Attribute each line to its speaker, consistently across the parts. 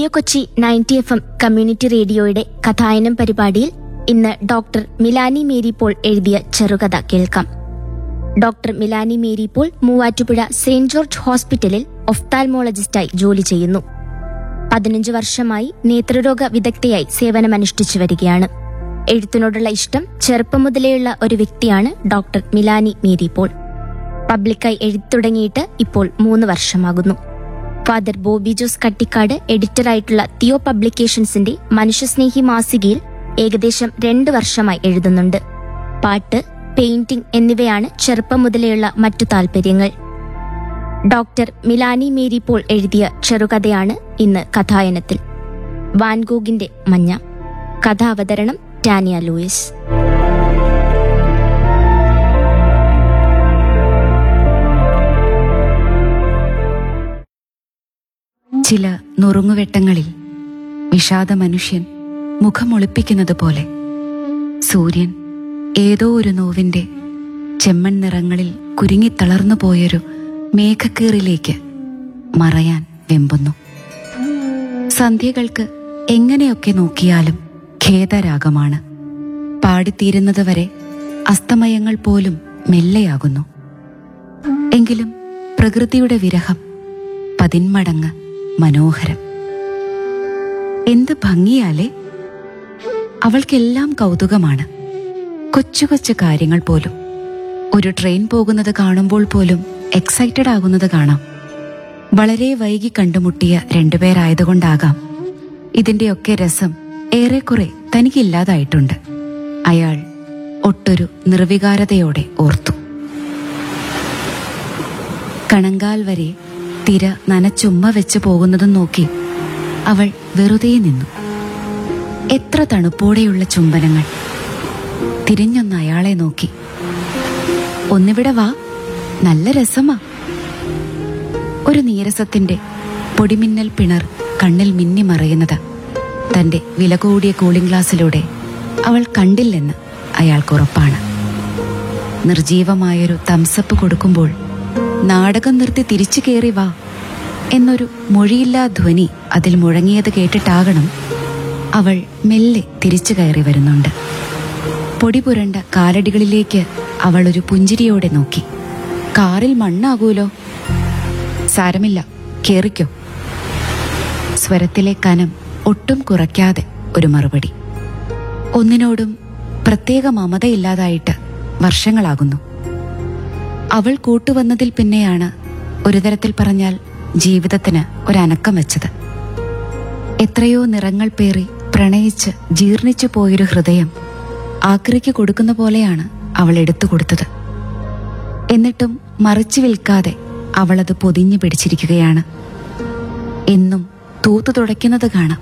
Speaker 1: radio Kochi ninety F M community റേഡിയോയുടെ കഥായനം പരിപാടിയിൽ ഇന്ന് ഡോക്ടർ മിലാനി മേരി പോൾ എഴുതിയ ചെറുകഥ കേൾക്കാം doctor Milani Mary Paul Muvattupuzha saint George ഹോസ്പിറ്റലിൽ ഒഫ്താൽമോളജിസ്റ്റായി ജോലി ചെയ്യുന്നു പതിനഞ്ച് വർഷമായി നേത്രരോഗ വിദഗ്ധയായി സേവനമനുഷ്ഠിച്ചു വരികയാണ് എഴുത്തിനോടുള്ള ഇഷ്ടം ചെറുപ്പം മുതലേയുള്ള ഒരു വ്യക്തിയാണ് ഡോക്ടർ മിലാനി മേരി പോൾ പബ്ലിക്കായി എഴുത്തുടങ്ങിയിട്ട് ഇപ്പോൾ മൂന്ന് വർഷമാകുന്നു ഫാദർ ബോബി ജോസ് കട്ടിക്കാട് എഡിറ്ററായിട്ടുള്ള തിയോ പബ്ലിക്കേഷൻസിന്റെ മനുഷ്യസ്നേഹി മാസികയിൽ ഏകദേശം രണ്ട് വർഷമായി എഴുതുന്നുണ്ട് പാട്ട് പെയിന്റിംഗ് എന്നിവയാണ് ചെറുപ്പം മുതലെയുള്ള മറ്റു താല്പര്യങ്ങൾ ഡോക്ടർ മിലാനി മേരി പോൾ എഴുതിയ ചെറുകഥയാണ് ഇന്ന് കഥായനത്തിൽ വാൻഗോഗിന്റെ മഞ്ഞ കഥാവതരണം ടാനിയ ലൂയിസ്
Speaker 2: ചില നുറുങ്ങുവെട്ടങ്ങളിൽ വിഷാദ മനുഷ്യൻ മുഖമൊളിപ്പിക്കുന്നത് പോലെ സൂര്യൻ ഏതോ ഒരു നോവിന്റെ ചെമ്മൺ നിറങ്ങളിൽ കുരുങ്ങിത്തളർന്നു പോയൊരു മേഘക്കീറിലേക്ക് മറയാൻ വെമ്പുന്നു സന്ധ്യകൾക്ക് എങ്ങനെയൊക്കെ നോക്കിയാലും ഖേദരാഗമാണ് പാടിത്തീരുന്നത് വരെ അസ്തമയങ്ങൾ പോലും മെല്ലെയാകുന്നു എങ്കിലും പ്രകൃതിയുടെ വിരഹം പതിന്മടങ്ങ് മനോഹരം എന്ത് ഭംഗിയാലേ അവൾക്കെല്ലാം കൗതുകമാണ് കൊച്ചു കൊച്ചു കാര്യങ്ങൾ പോലും ഒരു ട്രെയിൻ പോകുന്നത് കാണുമ്പോൾ പോലും എക്സൈറ്റഡ് ആകുന്നത് കാണാം വളരെ വൈകി കണ്ടുമുട്ടിയ രണ്ടുപേരായതുകൊണ്ടാകാം ഇതിന്റെയൊക്കെ രസം ഏറെക്കുറെ തനിക്കില്ലാതായിട്ടുണ്ട് അയാൾ ഒട്ടൊരു നിർവികാരതയോടെ ഓർത്തു കണങ്കാൽ വരെ തിര നനച്ചുമ്മ വെച്ച് പോകുന്നതും നോക്കി അവൾ വെറുതെ നിന്നു എത്ര തണുപ്പോടെയുള്ള ചുംബനങ്ങൾ തിരിഞ്ഞൊന്ന് അയാളെ നോക്കി ഒന്നിവിടെ വാ നല്ല രസമാ ഒരു നീരസത്തിന്റെ പൊടിമിന്നൽ പിണർ കണ്ണിൽ മിന്നി മറയുന്നത് തന്റെ വില കൂടിയ കൂളിംഗ് ഗ്ലാസ്സിലൂടെ അവൾ കണ്ടില്ലെന്ന് അയാൾക്കുറപ്പാണ് നിർജീവമായൊരു തംസപ്പ് കൊടുക്കുമ്പോൾ നാടകം നിർത്തി തിരിച്ചു കയറി വാ എന്നൊരു മൊഴിയില്ലാ ധ്വനി അതിൽ മുഴങ്ങിയത് കേട്ടിട്ടാകണം അവൾ മെല്ലെ തിരിച്ചു കയറി വരുന്നുണ്ട് പൊടി പുരണ്ട കാലടികളിലേക്ക് അവൾ ഒരു പുഞ്ചിരിയോടെ നോക്കി കാറിൽ മണ്ണാകൂലോ സാരമില്ല കേറിക്കോ സ്വരത്തിലെ കനം ഒട്ടും കുറയ്ക്കാതെ ഒരു മറുപടി ഒന്നിനോടും പ്രത്യേക മമതയില്ലാതായിട്ട് വർഷങ്ങളാകുന്നു അവൾ കൂട്ടുവന്നതിൽ പിന്നെയാണ് ഒരു തരത്തിൽ പറഞ്ഞാൽ ജീവിതത്തിന് ഒരനക്കം വെച്ചത് എത്രയോ നിറങ്ങൾ പേറി പ്രണയിച്ച് ജീർണിച്ചു പോയൊരു ഹൃദയം ആക്രിക്ക് കൊടുക്കുന്ന പോലെയാണ് അവൾ എടുത്തു കൊടുത്തത് എന്നിട്ടും മറിച്ചു വിൽക്കാതെ അവളത് പൊതിഞ്ഞു പിടിച്ചിരിക്കുകയാണ് എന്നും തൂത്തു തുടയ്ക്കുന്നത് കാണാം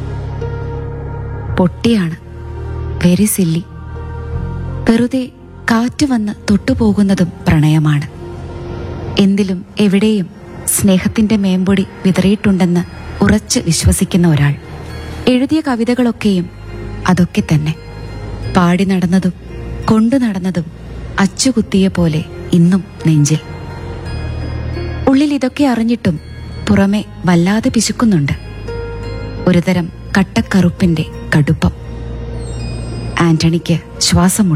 Speaker 2: പൊട്ടിയാണ് വെരി സില്ലി വെറുതെ കാറ്റ് വന്ന് തൊട്ടുപോകുന്നതും പ്രണയമാണ് എന്തിലും എവിടെയും സ്നേഹത്തിന്റെ മേമ്പൊടി വിതറിയിട്ടുണ്ടെന്ന് ഉറച്ച് വിശ്വസിക്കുന്ന ഒരാൾ എഴുതിയ കവിതകളൊക്കെയും അതൊക്കെ തന്നെ പാടി നടന്നതും കൊണ്ടു നടന്നതും അച്ചുകുത്തിയ പോലെ ഇന്നും നെഞ്ചിൽ ഉള്ളിൽ ഇതൊക്കെ അറിഞ്ഞിട്ടും പുറമെ വല്ലാതെ പിശുക്കുന്നുണ്ട് ഒരുതരം കട്ടക്കറുപ്പിന്റെ കടുപ്പം ആന്റണിക്ക് ശ്വാസം